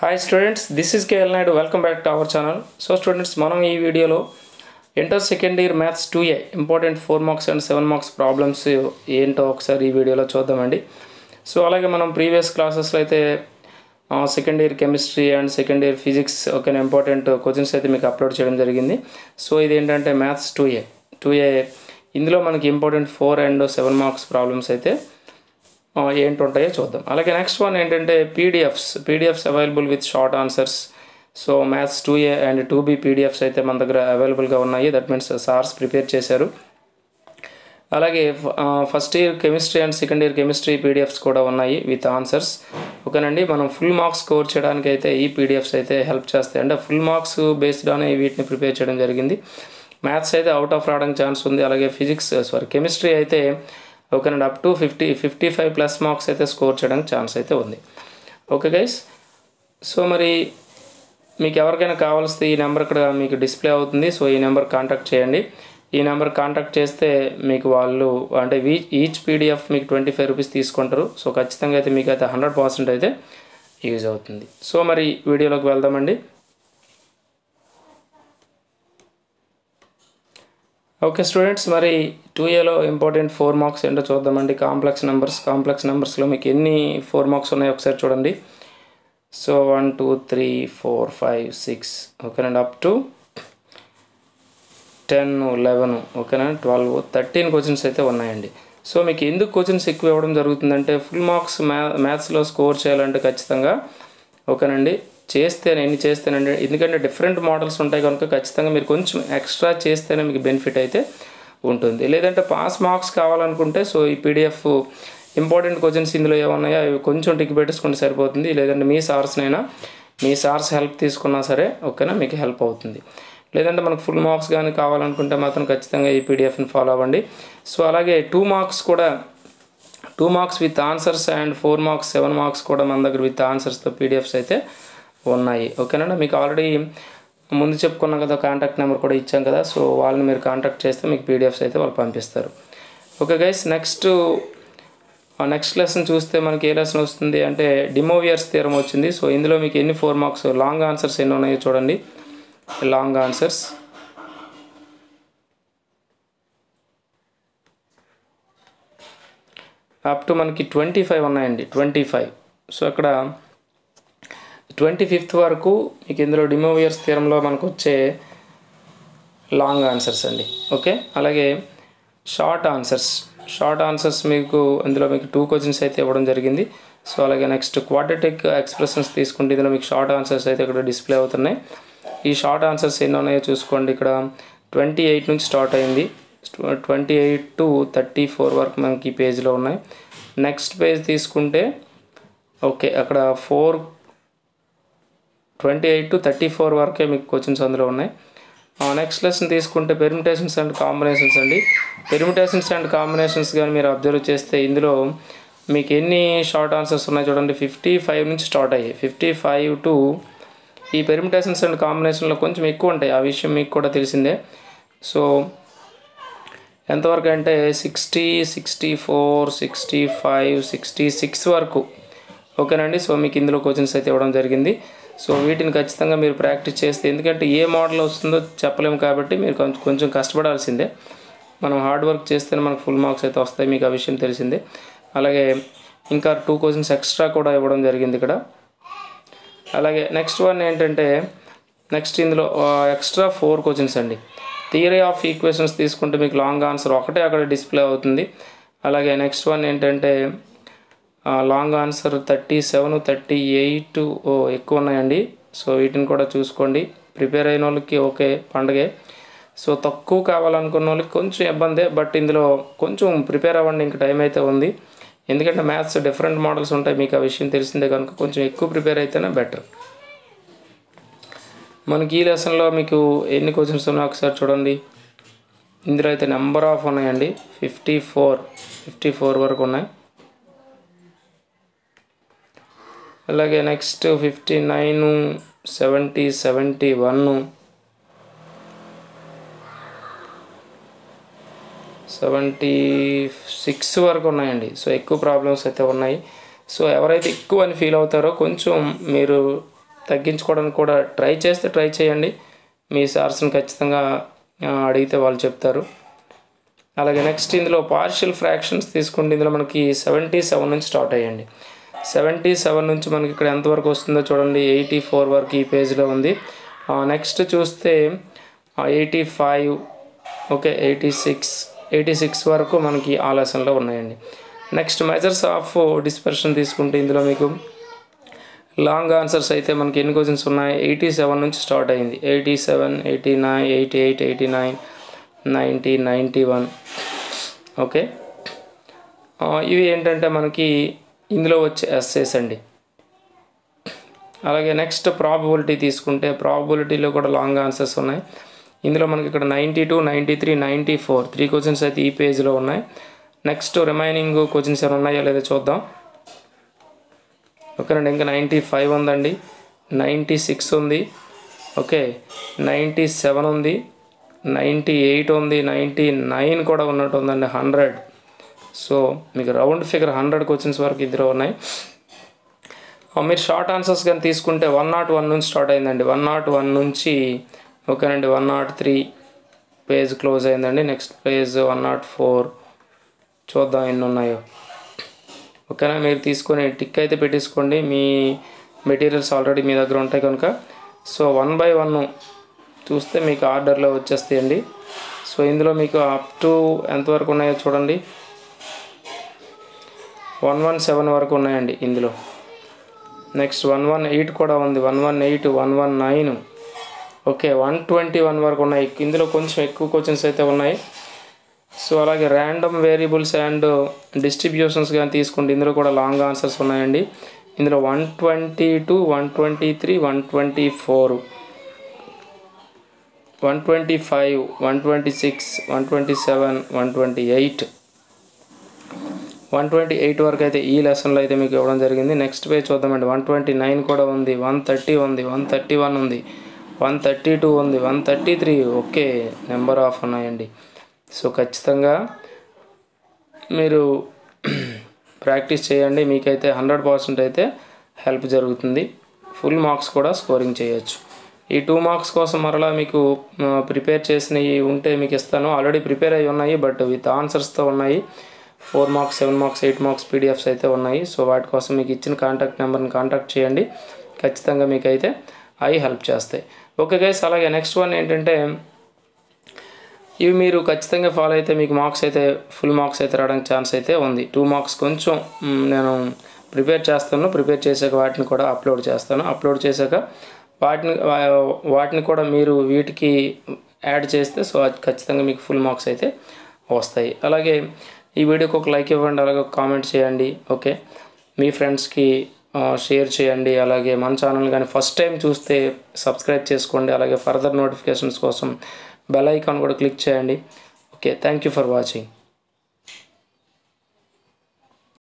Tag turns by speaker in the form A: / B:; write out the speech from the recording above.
A: hi students this is KL Naidu welcome back to our channel so students మనం ఈ వీడియోలో inter second year maths two A important four marks and seven marks problems ఏంటో ఒకసారి ఈ వీడియోలో చూద్దామండి so అలాగే మనం ప్రీవియస్ క్లాసెస్లో అయితే second year chemistry and second year physics ఒక ఇంపార్టెంట్ క్వశ్చన్స్ అయితే మీకు అప్లోడ్ చేయడం జరిగింది సో ఇది ఏంటంటే maths two A two A ఇందులో మనకి important four and seven marks problems అయితే ఆ, ఏంటుంటాయో చూద్దాం అలాగే నెక్స్ట్ వన్ ఏంటంటే PDFs PDFs available with short answers so maths two A and two B PDFs అయితే మన దగ్గర అవైలబుల్గా ఉన్నాయి దట్ మీన్స్ సార్స్ ప్రిపేర్ చేశారు అలాగే first year chemistry and second year chemistry PDFs కూడా ఉన్నాయి విత్ ఆన్సర్స్ ఓకేనండి మనం ఫుల్ మార్క్స్ స్కోర్ చేయడానికి అయితే ఈ పీడిఎఫ్స్ అయితే హెల్ప్ చేస్తాయి అంటే ఫుల్ మార్క్స్ బేస్డ్ ఆన్ వీటిని ప్రిపేర్ చేయడం జరిగింది మ్యాథ్స్ అయితే అవుట్ ఆఫ్ రావడానికి ఛాన్స్ ఉంది అలాగే ఫిజిక్స్ సారీ కెమిస్ట్రీ అయితే ఓకేనండి up to fifty fifty five plus marks అయితే స్కోర్ చేయడానికి ఛాన్స్ అయితే ఉంది ఓకే గైస్ సో మరి మీకు ఎవరికైనా కావాల్సి ఈ నెంబర్ ఇక్కడ మీకు డిస్ప్లే అవుతుంది సో ఈ నెంబర్ కాంటాక్ట్ చేయండి ఈ నెంబర్ కాంటాక్ట్ చేస్తే మీకు వాళ్ళు అంటే వీ ఈచ్ పీడిఎఫ్ మీకు ట్వంటీ ఫైవ్ రూపీస్ తీసుకుంటారు సో ఖచ్చితంగా అయితే మీకు అయితే హండ్రెడ్ పర్సెంట్ అయితే యూజ్ అవుతుంది సో మరి వీడియోలోకి వెళ్దామండి ఓకే స్టూడెంట్స్ మరి టూ ఏలో ఇంపార్టెంట్ ఫోర్ మార్క్స్ ఏంటో చూద్దామండి కాంప్లెక్స్ నెంబర్స్ కాంప్లెక్స్ నెంబర్స్లో మీకు ఎన్ని ఫోర్ మార్క్స్ ఉన్నాయో ఒకసారి చూడండి so one two three four five six ఓకేనండి అప్ టు టెన్ లెవెన్ ఓకేనా ట్వెల్వ్ థర్టీన్ క్వశ్చన్స్ అయితే ఉన్నాయండి సో మీకు ఎందుకు క్వశ్చన్స్ ఎక్కువ ఇవ్వడం జరుగుతుందంటే ఫుల్ మార్క్స్ మ్యా మ్యాథ్స్లో స్కోర్ చేయాలంటే ఖచ్చితంగా ఓకేనండి చేస్తేనే ఎన్ని చేస్తేనండి ఎందుకంటే డిఫరెంట్ మోడల్స్ ఉంటాయి కనుక ఖచ్చితంగా మీరు కొంచెం ఎక్స్ట్రా చేస్తేనే మీకు బెనిఫిట్ అయితే ఉంటుంది లేదంటే పాస్ మార్క్స్ కావాలనుకుంటే సో ఈ పీడిఎఫ్ ఇంపార్టెంట్ క్వశ్చన్స్ ఇందులో ఏమన్నాయో అవి కొంచెం టిక్ పెట్టేసుకుంటే సరిపోతుంది లేదంటే మీ సార్స్నైనా మీ సార్స్ హెల్ప్ తీసుకున్నా సరే ఓకేనా మీకు హెల్ప్ అవుతుంది లేదంటే మనకు ఫుల్ మార్క్స్ కానీ కావాలనుకుంటే మాత్రం ఖచ్చితంగా ఈ పీడిఎఫ్ని ఫాలో అవ్వండి సో అలాగే టూ మార్క్స్ కూడా two marks with answers and four marks seven marks కూడా మన దగ్గర విత్ ఆన్సర్స్తో పీడిఎఫ్స్ అయితే ఉన్నాయి ఓకేనా మీకు ఆల్రెడీ ముందు చెప్పుకున్నాం కదా కాంటాక్ట్ నెంబర్ కూడా ఇచ్చాం కదా సో వాళ్ళని మీరు కాంటాక్ట్ చేస్తే మీకు పీడిఎఫ్స్ అయితే వాళ్ళు పంపిస్తారు okay guys next next lesson చూస్తే మనకి ఏ లెసన్ వస్తుంది అంటే డిమోవియర్స్ థీరం వచ్చింది సో ఇందులో మీకు ఎన్ని ఫోర్ మార్క్స్ లాంగ్ ఆన్సర్స్ ఎన్ని ఉన్నాయో చూడండి లాంగ్ ఆన్సర్స్ అప్ టు మనకి ట్వంటీ ఫైవ్ ఉన్నాయండి ట్వంటీ ఫైవ్ సో అక్కడ ట్వంటీ ఫిఫ్త్ వరకు మీకు ఇందులో డిమోవియర్స్ థీరంలో మనకు వచ్చే లాంగ్ ఆన్సర్స్ అండి ఓకే అలాగే షార్ట్ ఆన్సర్స్ షార్ట్ ఆన్సర్స్ మీకు ఇందులో మీకు టూ క్వశ్చన్స్ అయితే ఇవ్వడం జరిగింది సో అలాగే నెక్స్ట్ క్వాడ్రటిక్ ఎక్స్ప్రెషన్స్ తీసుకుంటే ఇందులో మీకు షార్ట్ ఆన్సర్స్ అయితే ఇక్కడ డిస్ప్లే అవుతున్నాయి ఈ షార్ట్ ఆన్సర్స్ ఎన్ని ఉన్నాయో చూసుకోండి ఇక్కడ ట్వంటీ ఎయిట్ నుంచి స్టార్ట్ అయింది twenty eight to thirty four వరకు మనకి ఈ పేజ్లో ఉన్నాయి నెక్స్ట్ పేజ్ తీసుకుంటే ఓకే అక్కడ four twenty eight to thirty four వరకే మీకు క్వశ్చన్స్ అందులో ఉన్నాయి నెక్స్ట్ లెసన్ తీసుకుంటే పెర్మిటేషన్స్ అండ్ కాంబినేషన్స్ అండి పెర్మిటేషన్స్ అండ్ కాంబినేషన్స్ కానీ మీరు అబ్జర్వ్ చేస్తే ఇందులో మీకు ఎన్ని షార్ట్ ఆన్సర్స్ ఉన్నాయి చూడండి ఫిఫ్టీ ఫైవ్ నుంచి స్టార్ట్ అయ్యాయి ఫిఫ్టీ ఫైవ్ టు ఈ పెర్మిటేషన్స్ అండ్ కాంబినేషన్లో కొంచెం ఎక్కువ ఉంటాయి ఆ విషయం మీకు కూడా తెలిసిందే సో ఎంతవరకు అంటే sixty sixty four sixty five sixty six వరకు ఓకేనండి సో మీకు ఇందులో క్వశ్చన్స్ అయితే ఇవ్వడం జరిగింది సో వీటిని ఖచ్చితంగా మీరు ప్రాక్టీస్ చేస్తే ఎందుకంటే ఏ మోడల్ వస్తుందో చెప్పలేము కాబట్టి మీరు కొంచెం కొంచెం కష్టపడాల్సిందే మనం హార్డ్ వర్క్ చేస్తేనే మనకు ఫుల్ మార్క్స్ అయితే వస్తాయి మీకు ఆ విషయం తెలిసిందే అలాగే ఇంకా టూ క్వశ్చన్స్ ఎక్స్ట్రా కూడా ఇవ్వడం జరిగింది ఇక్కడ అలాగే నెక్స్ట్ వన్ ఏంటంటే నెక్స్ట్ ఇందులో ఎక్స్ట్రా ఫోర్ క్వశ్చన్స్ అండి థియరీ ఆఫ్ ఈక్వేషన్స్ తీసుకుంటే మీకు లాంగ్ ఆన్సర్ ఒకటే అక్కడ డిస్ప్లే అవుతుంది అలాగే నెక్స్ట్ వన్ ఏంటంటే long answer thirty seven thirty eight ఓ ఎక్కువ ఉన్నాయండి సో వీటిని కూడా చూసుకోండి ప్రిపేర్ అయిన వాళ్ళకి ఓకే పండగే సో తక్కువ కావాలనుకున్న వాళ్ళకి కొంచెం ఇబ్బందే బట్ ఇందులో కొంచెం ప్రిపేర్ అవ్వండి ఇంక టైం అయితే ఉంది ఎందుకంటే మ్యాథ్స్ డిఫరెంట్ మోడల్స్ ఉంటాయి మీకు ఆ విషయం తెలిసిందే కనుక కొంచెం ఎక్కువ ప్రిపేర్ అయితేనే బెటర్ మనకి ఈ లెసన్లో మీకు ఎన్ని క్వశ్చన్స్ ఉన్నాయో ఒకసారి చూడండి ఇందులో అయితే నెంబర్ ఆఫ్ ఉన్నాయండి ఫిఫ్టీ ఫోర్ ఫిఫ్టీ ఫోర్ వరకు ఉన్నాయి అలాగే next fifty nine seventy seventy one seventy six వరకు ఉన్నాయండి సో ఎక్కువ ప్రాబ్లమ్స్ అయితే ఉన్నాయి సో ఎవరైతే ఎక్కువ అని ఫీల్ అవుతారో కొంచెం మీరు తగ్గించుకోవడానికి కూడా ట్రై చేస్తే ట్రై చేయండి మీ సార్స్ని ఖచ్చితంగా ఆ, అడిగితే వాళ్ళు చెప్తారు అలాగే నెక్స్ట్ ఇందులో పార్షియల్ ఫ్రాక్షన్స్ తీసుకుంటే ఇందులో మనకి సెవెంటీ సెవెన్ నుంచి స్టార్ట్ అయ్యండి సెవెంటీ సెవెన్ నుంచి మనకి ఇక్కడ ఎంతవరకు వస్తుందో చూడండి ఎయిటీ ఫోర్ వరకు ఈ పేజ్లో ఉంది నెక్స్ట్ చూస్తే eighty five okay eighty six eighty six వరకు మనకి ఆ లెసన్లో ఉన్నాయండి నెక్స్ట్ మెజర్స్ ఆఫ్ డిస్పర్షన్ తీసుకుంటే ఇందులో మీకు లాంగ్ ఆన్సర్స్ అయితే మనకి ఎన్ని క్వశ్చన్స్ ఉన్నాయి ఎయిటీ సెవెన్ నుంచి స్టార్ట్ అయింది eighty seven eighty nine eighty eight eighty nine ninety ninety one okay ఆ, ఇవి ఏంటంటే మనకి ఇందులో వచ్చే ఎస్సేస్ అండి అలాగే నెక్స్ట్ ప్రాబబిలిటీ తీసుకుంటే ప్రాబబిలిటీలో కూడా లాంగ్ ఆన్సర్స్ ఉన్నాయి ఇందులో మనకి ఇక్కడ ninety two ninety three ninety four three questions అయితే ఈ పేజ్లో ఉన్నాయి నెక్స్ట్ రిమైనింగ్ క్వశ్చన్స్ ఏమైనా ఉన్నాయో లేదో చూద్దాం ఓకేనండి ఇంకా నైంటీ ఫైవ్ ఉందండి నైంటీ సిక్స్ ఉంది ఓకే నైంటీ సెవెన్ ఉంది నైంటీ ఎయిట్ ఉంది నైంటీ నైన్ కూడా ఉన్నట్టు ఉందండి హండ్రెడ్ సో మీకు రౌండ్ ఫిగర్ హండ్రెడ్ క్వశ్చన్స్ వరకు ఇందులో ఉన్నాయి ఆ, మీరు షార్ట్ ఆన్సర్స్ కానీ తీసుకుంటే వన్ నాట్ వన్ నుంచి స్టార్ట్ అయిందండి వన్ నాట్ వన్ నుంచి ఓకేనండి one naught three page close అయిందండి next page one naught four చూద్దాం ఎన్ని ఉన్నాయో ఓకేనా మీరు తీసుకొని టిక్ అయితే పెట్టేసుకోండి మీ మెటీరియల్స్ ఆల్రెడీ మీ దగ్గర ఉంటాయి కనుక సో వన్ బై వన్ చూస్తే మీకు ఆర్డర్లో వచ్చేస్తాయండి సో ఇందులో మీకు అప్ టు ఎంతవరకు ఉన్నాయో చూడండి వన్ వన్ సెవెన్ వరకు ఉన్నాయండి ఇందులో నెక్స్ట్ వన్ వన్ ఎయిట్ కూడా ఉంది one one eight one one nine okay one twenty one వరకు ఉన్నాయి ఇందులో కొంచెం ఎక్కువ క్వశ్చన్స్ అయితే ఉన్నాయి సో అలాగే ర్యాండమ్ వేరియబుల్స్ అండ్ డిస్ట్రిబ్యూషన్స్ కానీ తీసుకుంటే ఇందులో కూడా లాంగ్ ఆన్సర్స్ ఉన్నాయండి ఇందులో one twenty two one twenty three one twenty four one twenty five one twenty six one twenty seven one twenty eight one twenty eight వరకు అయితే ఈ లెసన్లో అయితే మీకు ఇవ్వడం జరిగింది నెక్స్ట్ పేజ్ చూద్దామండి వన్ ట్వంటీ నైన్ కూడా ఉంది వన్ థర్టీ ఉంది వన్ థర్టీ వన్ ఉంది వన్ థర్టీ టూ ఉంది one thirty three okay number of ఉన్నాయండి సో ఖచ్చితంగా మీరు ప్రాక్టీస్ చేయండి మీకైతే హండ్రెడ్ పర్సెంట్ అయితే హెల్ప్ జరుగుతుంది ఫుల్ మార్క్స్ కూడా స్కోరింగ్ చేయొచ్చు ఈ టూ మార్క్స్ కోసం మరలా మీకు ప్రిపేర్ చేసినవి ఉంటే మీకు ఇస్తాను ఆల్రెడీ ప్రిపేర్ అయి ఉన్నాయి బట్ విత్ ఆన్సర్స్తో ఉన్నాయి four marks seven marks eight marks PDFs అయితే ఉన్నాయి సో వాటి కోసం మీకు ఇచ్చిన కాంటాక్ట్ నెంబర్ని కాంటాక్ట్ చేయండి ఖచ్చితంగా మీకు అయితే అవి హెల్ప్ చేస్తాయి ఓకే గైస్ అలాగే నెక్స్ట్ వన్ ఏంటంటే ఇవి మీరు ఖచ్చితంగా ఫాలో అయితే మీకు మార్క్స్ అయితే ఫుల్ మార్క్స్ అయితే రావడానికి ఛాన్స్ అయితే ఉంది టూ మార్క్స్ కొంచెం మ్, నేను ప్రిపేర్ చేస్తాను ప్రిపేర్ చేశాక వాటిని కూడా అప్లోడ్ చేస్తాను అప్లోడ్ చేశాక వాటిని వా- వాటిని కూడా మీరు వీటికి యాడ్ చేస్తే సో అది ఖచ్చితంగా మీకు ఫుల్ మార్క్స్ అయితే వస్తాయి అలాగే ఈ వీడియోకి ఒక లైక్ ఇవ్వండి అలాగే ఒక కామెంట్ చేయండి ఓకే మీ ఫ్రెండ్స్కి షేర్ చేయండి అలాగే మన ఛానల్ కానీ ఫస్ట్ టైం చూస్తే సబ్స్క్రైబ్ చేసుకోండి అలాగే ఫర్దర్ నోటిఫికేషన్స్ కోసం బెల్ ఐకాన్ కూడా క్లిక్ చేయండి okay thank you for watching